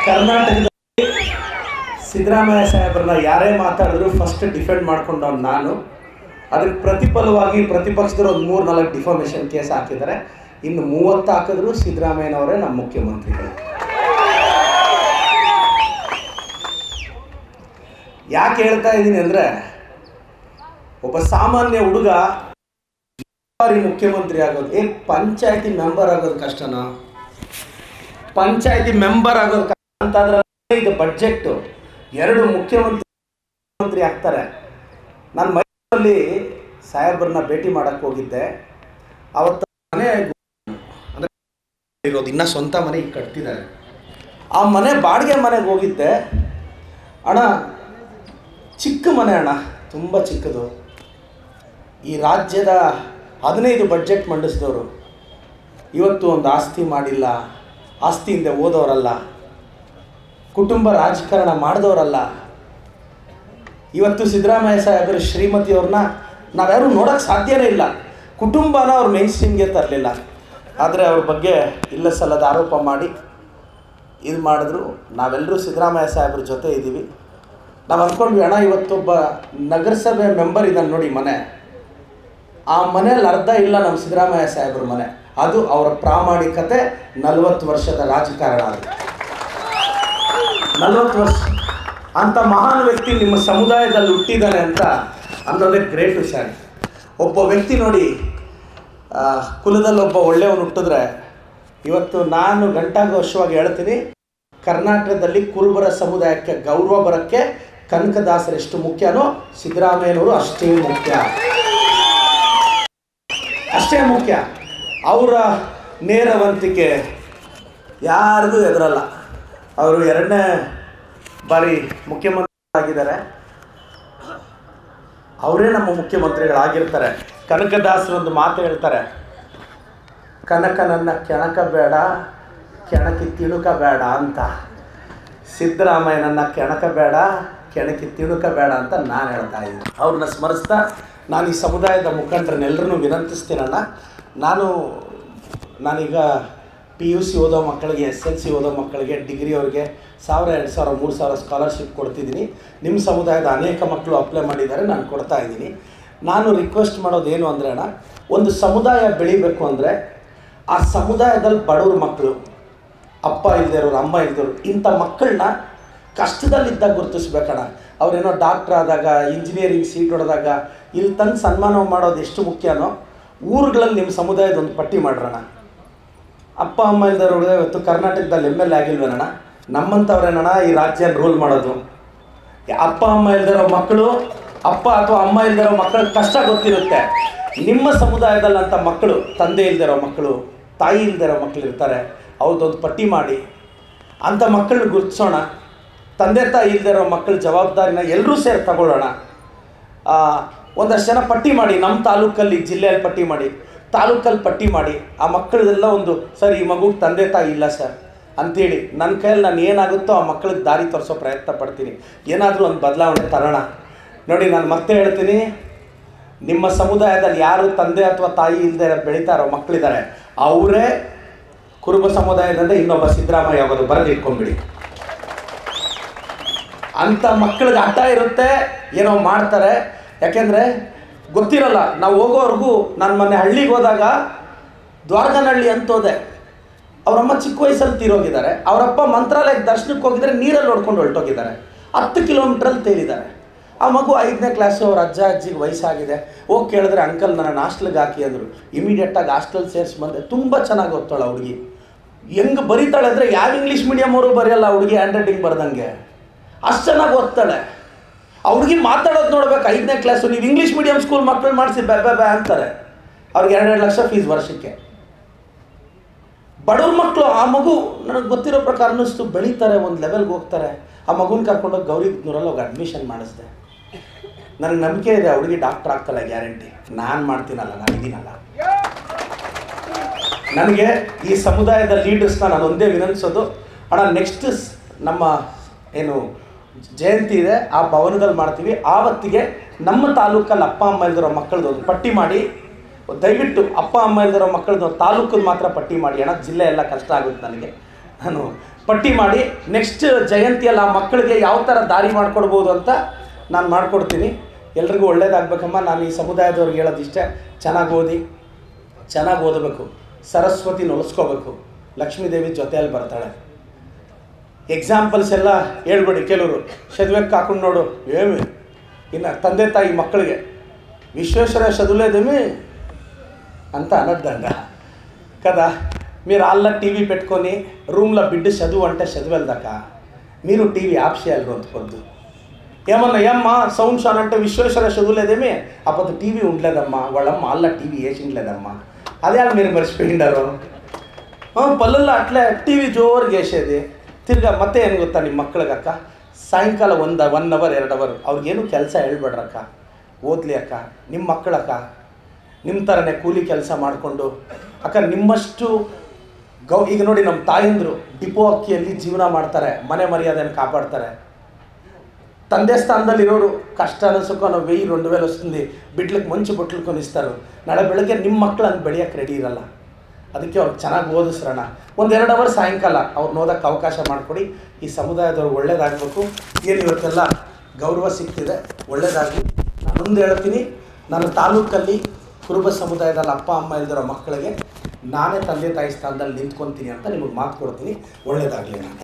ಕರ್ನಾಟಕದಲ್ಲಿ ಸಿದ್ದರಾಮಯ್ಯ ಸಾಹೇಬ್ರನ್ನ ಯಾರೇ ಮಾತಾಡಿದ್ರು ಫಸ್ಟ್ ಡಿಫೆಂಡ್ ಮಾಡ್ಕೊಂಡವ್ನು ನಾನು ಅದಕ್ಕೆ ಪ್ರತಿಫಲವಾಗಿ ಪ್ರತಿಪಕ್ಷದವರು ಒಂದು ಮೂರು ನಾಲ್ಕು ಡಿಫಾಮೇಷನ್ ಕೇಸ್ ಹಾಕಿದ್ದಾರೆ ಇನ್ನು ಮೂವತ್ತು ಹಾಕಿದ್ರು ಸಿದ್ದರಾಮಯ್ಯನವರೇ ನಮ್ಮ ಮುಖ್ಯಮಂತ್ರಿಗಳು ಯಾಕೆ ಹೇಳ್ತಾ ಇದ್ದೀನಿ ಅಂದರೆ ಒಬ್ಬ ಸಾಮಾನ್ಯ ಹುಡುಗ ಬಾರಿ ಮುಖ್ಯಮಂತ್ರಿ ಆಗೋದು ಏ ಪಂಚಾಯತಿ ಮೆಂಬರ್ ಆಗೋದು ಕಷ್ಟನಾ ಪಂಚಾಯತಿ ಮೆಂಬರ್ ಆಗೋದು ಕಷ್ಟ ಅಂತಂದ್ರೆ ಇದು ಬಡ್ಜೆಟ್ ಎರಡು ಮುಖ್ಯಮಂತ್ರಿ ಮುಖ್ಯಮಂತ್ರಿ ಆಗ್ತಾರೆ ನಾನು ಮೈಸೂರಲ್ಲಿ ಸಾಹೇಬ್ರನ್ನ ಭೇಟಿ ಮಾಡಕ್ಕೆ ಹೋಗಿದ್ದೆ ಅವತ್ತು ಮನೆ ಅಂದರೆ ಇರೋದು ಇನ್ನೂ ಸ್ವಂತ ಮನೆ ಈಗ ಕಟ್ತಿದ್ದಾರೆ ಆ ಮನೆ ಬಾಡಿಗೆ ಮನೆಗೆ ಹೋಗಿದ್ದೆ ಅಣ್ಣ ಚಿಕ್ಕ ಮನೆ ಅಣ್ಣ ತುಂಬ ಚಿಕ್ಕದು ಈ ರಾಜ್ಯದ ಹದಿನೈದು ಬಡ್ಜೆಟ್ ಮಂಡಿಸಿದವರು ಇವತ್ತು ಒಂದು ಆಸ್ತಿ ಮಾಡಿಲ್ಲ ಆಸ್ತಿಯಿಂದ ಓದೋರಲ್ಲ ಕುಟುಂಬ ರಾಜಕಾರಣ ಮಾಡಿದವರಲ್ಲ ಇವತ್ತು ಸಿದ್ದರಾಮಯ್ಯ ಸಾಹೇಬರು ಶ್ರೀಮತಿಯವ್ರನ್ನ ನಾವ್ಯಾರೂ ನೋಡೋಕ್ಕೆ ಸಾಧ್ಯನೇ ಇಲ್ಲ ಕುಟುಂಬನ ಅವ್ರು ಮೇನ್ ಸ್ಟ್ರೀಮ್ಗೆ ತರಲಿಲ್ಲ ಆದರೆ ಅವ್ರ ಬಗ್ಗೆ ಇಲ್ಲ ಸಲ್ಲದ ಆರೋಪ ಮಾಡಿ ಇದು ಮಾಡಿದ್ರು ನಾವೆಲ್ಲರೂ ಸಿದ್ದರಾಮಯ್ಯ ಸಾಹೇಬ್ರ ಜೊತೆ ಇದ್ದೀವಿ ನಾವು ಅಂದ್ಕೊಂಡ್ವಿ ಅಣ್ಣ ಇವತ್ತೊಬ್ಬ ನಗರಸಭೆ ಮೆಂಬರ್ ಇದ್ದಾನೆ ನೋಡಿ ಮನೆ ಆ ಮನೆಯಲ್ಲಿ ಅರ್ಧ ಇಲ್ಲ ನಮ್ಮ ಸಿದ್ದರಾಮಯ್ಯ ಸಾಹೇಬ್ರ ಮನೆ ಅದು ಅವರ ಪ್ರಾಮಾಣಿಕತೆ ನಲವತ್ತು ವರ್ಷದ ರಾಜಕಾರಣ ಅದು ನಲವತ್ತು ವರ್ಷ ಅಂಥ ಮಹಾನ್ ವ್ಯಕ್ತಿ ನಿಮ್ಮ ಸಮುದಾಯದಲ್ಲಿ ಹುಟ್ಟಿದ್ದಾನೆ ಅಂತ ಅನ್ನೋದೇ ಗ್ರೇಟ್ ವಿಷಯ ಒಬ್ಬ ವ್ಯಕ್ತಿ ನೋಡಿ ಆ, ಕುಲದಲ್ಲಿ ಒಬ್ಬ ಒಳ್ಳೆಯವನು ಹುಟ್ಟಿದ್ರೆ ಇವತ್ತು ನಾನು ಘಂಟಾಘೋಷವಾಗಿ ಹೇಳ್ತೀನಿ ಕರ್ನಾಟಕದಲ್ಲಿ ಕುರುಬರ ಸಮುದಾಯಕ್ಕೆ ಗೌರವ ಬರೋಕ್ಕೆ ಕನಕದಾಸರು ಎಷ್ಟು ಮುಖ್ಯನೋ ಸಿದ್ದರಾಮಯ್ಯನವರು ಅಷ್ಟೇ ಮುಖ್ಯ ಅಷ್ಟೇ ಮುಖ್ಯ ಅವರ ನೇರವಂತಿಕೆ ಯಾರಿಗೂ ಎದುರಲ್ಲ ಅವರು ಎರಡನೇ ಬಾರಿ ಮುಖ್ಯಮಂತ್ರಿ ಆಗಿದ್ದಾರೆ ಅವರೇ ನಮ್ಮ ಮುಖ್ಯಮಂತ್ರಿಗಳಾಗಿರ್ತಾರೆ ಕನಕದಾಸರು ಒಂದು ಮಾತು ಹೇಳ್ತಾರೆ ಕನಕ ನನ್ನ ಕೆಣಕ ಬೇಡ ಕೆಣಕಿ ತಿಣುಕ ಬೇಡ ಅಂತ ಸಿದ್ದರಾಮಯ್ಯನನ್ನ ಕೆಣಕ ಬೇಡ ಕೆಣಕಿ ತಿಣುಕ ಬೇಡ ಅಂತ ನಾನು ಹೇಳ್ತಾ ಇದ್ದೀನಿ ಅವ್ರನ್ನ ಸ್ಮರಿಸ್ತಾ ನಾನು ಈ ಸಮುದಾಯದ ಮುಖಂಡರನ್ನೆಲ್ಲರನ್ನೂ ವಿನಂತಿಸ್ತೀನಣ್ಣ ನಾನು ನಾನೀಗ ಪಿ ಯು ಸಿ ಓದೋ ಮಕ್ಕಳಿಗೆ ಎಸ್ ಎಲ್ ಸಿ ಓದೋ ಮಕ್ಕಳಿಗೆ ಡಿಗ್ರಿ ಅವ್ರಿಗೆ ಸಾವಿರ ಎರಡು ಸಾವಿರ ಮೂರು ಸಾವಿರ ಸ್ಕಾಲರ್ಶಿಪ್ ಕೊಡ್ತಿದ್ದೀನಿ ನಿಮ್ಮ ಸಮುದಾಯದ ಅನೇಕ ಮಕ್ಕಳು ಅಪ್ಲೈ ಮಾಡಿದ್ದಾರೆ ನಾನು ಕೊಡ್ತಾ ಇದ್ದೀನಿ ನಾನು ರಿಕ್ವೆಸ್ಟ್ ಮಾಡೋದು ಏನು ಅಂದರೆ ಅಣ್ಣ ಒಂದು ಸಮುದಾಯ ಬೆಳಿಬೇಕು ಅಂದರೆ ಆ ಸಮುದಾಯದಲ್ಲಿ ಬಡವ್ರ ಮಕ್ಕಳು ಅಪ್ಪ ಇಲ್ದಿರೋರು ಅಮ್ಮ ಇಲ್ದಿರೋರು ಇಂಥ ಮಕ್ಕಳನ್ನ ಕಷ್ಟದಲ್ಲಿದ್ದಾಗ ಗುರುತಿಸ್ಬೇಕಣ್ಣ ಅವ್ರೇನೋ ಡಾಕ್ಟ್ರ್ ಆದಾಗ ಇಂಜಿನಿಯರಿಂಗ್ ಸೀಟ್ ಹೊಡೆದಾಗ ಇಲ್ಲಿ ತಂದು ಸನ್ಮಾನ ಮಾಡೋದು ಎಷ್ಟು ಮುಖ್ಯನೋ ಊರುಗಳಲ್ಲಿ ನಿಮ್ಮ ಸಮುದಾಯದ ಒಂದು ಪಟ್ಟಿ ಮಾಡ್ರಣ ಅಪ್ಪ ಅಮ್ಮ ಇಲ್ದವ್ರು ಇವತ್ತು ಕರ್ನಾಟಕದಲ್ಲಿ ಎಮ್ ಎಲ್ ಎ ಆಗಿಲ್ವೇನಣ್ಣ ನಮ್ಮಂಥವ್ರೇನಣ್ಣ ಈ ರಾಜ್ಯ ರೂಲ್ ಮಾಡೋದು ಅಪ್ಪ ಅಮ್ಮ ಇಲ್ದಿರೋ ಮಕ್ಕಳು ಅಪ್ಪ ಅಥವಾ ಅಮ್ಮ ಇಲ್ದಿರೋ ಮಕ್ಕಳ ಕಷ್ಟ ಗೊತ್ತಿರುತ್ತೆ ನಿಮ್ಮ ಸಮುದಾಯದಲ್ಲಿ ಅಂತ ಮಕ್ಕಳು ತಂದೆ ಇಲ್ದಿರೋ ಮಕ್ಕಳು ತಾಯಿ ಇಲ್ದಿರೋ ಮಕ್ಕಳು ಇರ್ತಾರೆ ಅವ್ರದ್ದೊಂದು ಪಟ್ಟಿ ಮಾಡಿ ಅಂಥ ಮಕ್ಕಳನ್ನ ಗುರುತಿಸೋಣ ತಂದೆ ತಾಯಿ ಇಲ್ದಿರೋ ಮಕ್ಕಳ ಜವಾಬ್ದಾರಿನ ಎಲ್ಲರೂ ಸೇರಿ ತಗೊಳ್ಳೋಣ ಆ, ಒಂದಷ್ಟು ಜನ ಪಟ್ಟಿ ಮಾಡಿ ನಮ್ಮ ತಾಲೂಕಲ್ಲಿ ಜಿಲ್ಲೆಯಲ್ಲಿ ಪಟ್ಟಿ ಮಾಡಿ ತಾಲೂಕಲ್ಲಿ ಪಟ್ಟಿ ಮಾಡಿ ಆ ಮಕ್ಕಳದೆಲ್ಲ ಒಂದು ಸರ್ ಈ ಮಗುಗೆ ತಂದೆ ತಾಯಿ ಇಲ್ಲ ಸರ್ ಅಂಥೇಳಿ ನನ್ನ ಕೈಯಲ್ಲಿ ನಾನು ಏನಾಗುತ್ತೋ ಆ ಮಕ್ಕಳಿಗೆ ದಾರಿ ತೋರಿಸೋ ಪ್ರಯತ್ನ ಪಡ್ತೀನಿ ಏನಾದರೂ ಒಂದು ಬದಲಾವಣೆ ತರೋಣ ನೋಡಿ ನಾನು ಮತ್ತೆ ಹೇಳ್ತೀನಿ ನಿಮ್ಮ ಸಮುದಾಯದಲ್ಲಿ ಯಾರು ತಂದೆ ಅಥವಾ ತಾಯಿ ಇಲ್ಲದೆ ಬೆಳೀತಾ ಇರೋ ಮಕ್ಕಳಿದ್ದಾರೆ ಅವರೇ ಕುರುಬ ಸಮುದಾಯದಿಂದ ಇನ್ನೊಬ್ಬ ಸಿದ್ದರಾಮಯ್ಯ ಆಗೋದು ಬರೆದು ಇಟ್ಕೊಂಡ್ಬಿಡಿ ಅಂಥ ಮಕ್ಕಳಿಗೆ ಹಠ ಇರುತ್ತೆ ಏನೋ ಮಾಡ್ತಾರೆ ಯಾಕೆಂದರೆ ಗೊತ್ತಿರಲ್ಲ ನಾವು ಹೋಗೋವರೆಗೂ ನಾನು ಮೊನ್ನೆ ಹಳ್ಳಿಗೆ ಹೋದಾಗ ದ್ವಾರಕನಹಳ್ಳಿ ಅಂತ ಹೋದೆ ಅವರಮ್ಮ ಚಿಕ್ಕ ವಯಸ್ಸಲ್ಲಿ ತೀರೋಗಿದ್ದಾರೆ ಅವರಪ್ಪ ಮಂತ್ರಾಲಯಕ್ಕೆ ದರ್ಶನಕ್ಕೆ ಹೋಗಿದ್ದಾರೆ ನೀರಲ್ಲಿ ಹೊಡ್ಕೊಂಡು ಹೊರಟೋಗಿದ್ದಾರೆ ಹತ್ತು ಕಿಲೋಮೀಟ್ರಲ್ಲಿ ತೇಲಿದ್ದಾರೆ ಆ ಮಗು ಐದನೇ ಕ್ಲಾಸು ಅವ್ರ ಅಜ್ಜ ಅಜ್ಜಿಗೆ ವಯಸ್ಸಾಗಿದೆ ಹೋಗಿ ಕೇಳಿದ್ರೆ ಅಂಕಲ್ ನನ್ನ ಹಾಸ್ಟೆಲ್ಗೆ ಹಾಕಿ ಅಂದರು ಇಮಿಡಿಯೇಟಾಗಿ ಹಾಸ್ಟೆಲ್ ಸೇರಿಸಿ ಬಂದೆ ತುಂಬ ಚೆನ್ನಾಗಿ ಓದ್ತಾಳೆ ಹುಡುಗಿ ಹೆಂಗೆ ಬರೀತಾಳೆ ಅಂದರೆ ಯಾವ ಇಂಗ್ಲೀಷ್ ಮೀಡಿಯಮ್ ಅವರು ಬರೆಯಲ್ಲ ಹುಡುಗಿ ಹ್ಯಾಂಡ್ ರೈಟಿಂಗ್ ಬರ್ದಂಗೆ ಅಷ್ಟು ಚೆನ್ನಾಗಿ ಓದ್ತಾಳೆ ಆ ಹುಡುಗಿ ಮಾತಾಡೋದು ನೋಡ್ಬೇಕು ಐದನೇ ಕ್ಲಾಸು ನೀವು ಇಂಗ್ಲೀಷ್ ಮೀಡಿಯಮ್ ಸ್ಕೂಲ್ ಮಕ್ಕಳು ಮಾಡಿಸಿ ಬೆ ಬೆ ಬೆ ಅಂತಾರೆ ಅವ್ರಿಗೆ ಎರಡೆರಡು ಲಕ್ಷ ಫೀಸ್ ವರ್ಷಕ್ಕೆ ಬಡವ್ರ ಮಕ್ಕಳು ಆ ಮಗು ನನಗೆ ಗೊತ್ತಿರೋ ಪ್ರಕಾರ ಅನ್ನಿಸ್ತು ಬೆಳೀತಾರೆ ಒಂದು ಲೆವೆಲ್ಗೆ ಹೋಗ್ತಾರೆ ಆ ಮಗುನ ಕರ್ಕೊಂಡೋಗಿ ಗೌರಿ ನೂರಲ್ಲಿ ಹೋಗಿ ಅಡ್ಮಿಷನ್ ಮಾಡಿಸ್ದೆ ನನಗೆ ನಂಬಿಕೆ ಇದೆ ಆ ಹುಡುಗಿ ಡಾಕ್ಟರ್ ಆಗ್ತಾಳೆ ಗ್ಯಾರಂಟಿ ನಾನು ಮಾಡ್ತೀನಲ್ಲ ನಾನು ಇದೀನಲ್ಲ ನನಗೆ ಈ ಸಮುದಾಯದ ಲೀಡರ್ಸ್ನ ನಾನು ಒಂದೇ ವಿನಂತಿಸೋದು ಅಣ್ಣ ನೆಕ್ಸ್ಟ್ ನಮ್ಮ ಏನು ಜಯಂತಿ ಇದೆ ಆ ಭವನದಲ್ಲಿ ಮಾಡ್ತೀವಿ ಆವತ್ತಿಗೆ ನಮ್ಮ ತಾಲೂಕಲ್ಲಿ ಅಪ್ಪ ಅಮ್ಮ ಇಲ್ದಿರೋ ಮಕ್ಕಳದ್ದು ಒಂದು ಪಟ್ಟಿ ಮಾಡಿ ದಯವಿಟ್ಟು ಅಪ್ಪ ಅಮ್ಮ ಇಲ್ದಿರೋ ಮಕ್ಕಳದ್ದು ತಾಲೂಕದ್ದು ಮಾತ್ರ ಪಟ್ಟಿ ಮಾಡಿ ಅಣ್ಣ ಜಿಲ್ಲೆ ಎಲ್ಲ ಕಷ್ಟ ಆಗುತ್ತೆ ನನಗೆ ನಾನು ಪಟ್ಟಿ ಮಾಡಿ ನೆಕ್ಸ್ಟ್ ಜಯಂತಿಯಲ್ಲಿ ಆ ಮಕ್ಕಳಿಗೆ ಯಾವ ಥರ ದಾರಿ ಮಾಡಿಕೊಡ್ಬೋದು ಅಂತ ನಾನು ಮಾಡಿಕೊಡ್ತೀನಿ ಎಲ್ರಿಗೂ ಒಳ್ಳೇದಾಗಬೇಕಮ್ಮ ನಾನು ಈ ಸಮುದಾಯದವ್ರಿಗೆ ಹೇಳೋದಿಷ್ಟೇ ಚೆನ್ನಾಗಿ ಓದಿ ಚೆನ್ನಾಗಿ ಓದಬೇಕು ಸರಸ್ವತಿ ನೊಲಿಸ್ಕೋಬೇಕು ಲಕ್ಷ್ಮೀದೇವಿ ಜೊತೆಯಲ್ಲಿ ಬರ್ತಾಳೆ ಎಕ್ಸಾಂಪಲ್ಸ್ ಎಲ್ಲ ಹೇಳ್ಬೇಡಿ ಕೆಲವರು ಚದುವೆಕ್ಕೆ ಹಾಕೊಂಡು ನೋಡು ಏಮಿ ಇನ್ನು ತಂದೆ ತಾಯಿ ಮಕ್ಕಳಿಗೆ విశ్వేశ్వర చదువులేదేమి అంత అనద్దండ కదా మీరు వాళ్ళ టీవీ పెట్టుకొని రూమ్లో బిడ్డ చదువు అంటే చదివేదాక మీరు టీవీ ఆఫ్ చేయాలి రొంత పొద్దు ఏమన్నా ఏమ్మా సౌండ్ షాన్ అంటే విశ్వేశ్వర చదువులేదేమి అప్పుడు టీవీ ఉండలేదమ్మా వాళ్ళమ్మ వాళ్ళ టీవీ వేసిండలేదమ్మా అదే వాళ్ళు మీరు మర్చిపోయిండారు ఆ, పల్లెల్లో అట్లే టీవీ జోరుగా వేసేది ತಿರ್ಗಾ ಮತ್ತೆ ಏನು ಗೊತ್ತಾ ನಿಮ್ಮ ಮಕ್ಳಿಗಕ್ಕ ಸಾಯಂಕಾಲ ಒಂದು ಒನ್ ಅವರ್ ಎರಡು ಅವರ್ ಅವ್ರಿಗೇನು ಕೆಲಸ ಹೇಳ್ಬೇಡ್ರಕ್ಕ ಓದ್ಲಿ ಅಕ್ಕ ನಿಮ್ಮ ಮಕ್ಕಳಕ್ಕ ನಿಮ್ಮ ಥರನೇ ಕೂಲಿ ಕೆಲಸ ಮಾಡಿಕೊಂಡು ಅಕ್ಕ ನಿಮ್ಮಷ್ಟು ಗೌ ಈಗ ನೋಡಿ ನಮ್ಮ ತಾಯಂದರು ಡಿಪೋ ಅಕ್ಕಿಯಲ್ಲಿ ಜೀವನ ಮಾಡ್ತಾರೆ ಮನೆ ಮರ್ಯಾದೆಯನ್ನು ಕಾಪಾಡ್ತಾರೆ ತಂದೆ స్థానందలిరోరు కష్టాలు సుఖాలు వెయ్యి రెండు వేలు వస్తుంది బిడ్డలకు మంచి బొట్లు కొనిస్తారు ನಾಳೆ ಬೆಳಗ್ಗೆ ನಿಮ್ಮ ಮಕ್ಕಳು ಹಂಗೆ ಬೆಳೆಯೋಕ್ಕೆ ರೆಡಿ ಇರಲ್ಲ ಅದಕ್ಕೆ ಅವ್ರು ಚೆನ್ನಾಗಿ ಓದಿಸ್ರಣ ಒಂದು ಎರಡು ಅವರ್ ಸಾಯಂಕಾಲ ಅವ್ರನ್ನ ಓದೋಕ್ಕೆ ಅವಕಾಶ ಮಾಡಿಕೊಡಿ ಈ ಸಮುದಾಯದವ್ರು ಒಳ್ಳೇದಾಗಬೇಕು ಏನು ಇವತ್ತೆಲ್ಲ ಗೌರವ ಸಿಗ್ತಿದೆ ಒಳ್ಳೇದಾಗಲಿ ನಾನೊಂದು ಹೇಳ್ತೀನಿ ನನ್ನ ತಾಲೂಕಲ್ಲಿ ಕುರುಬ ಸಮುದಾಯದಲ್ಲಿ ಅಪ್ಪ ಅಮ್ಮ ಇಲ್ದಿರೋ ಮಕ್ಕಳಿಗೆ ನಾನೇ ತಂದೆ ತಾಯಿ ಸ್ಥಾನದಲ್ಲಿ ನಿಂತ್ಕೊತೀನಿ ಅಂತ ನಿಮಗೆ ಮಾತು ಕೊಡ್ತೀನಿ ಒಳ್ಳೇದಾಗಲಿ ನಾನು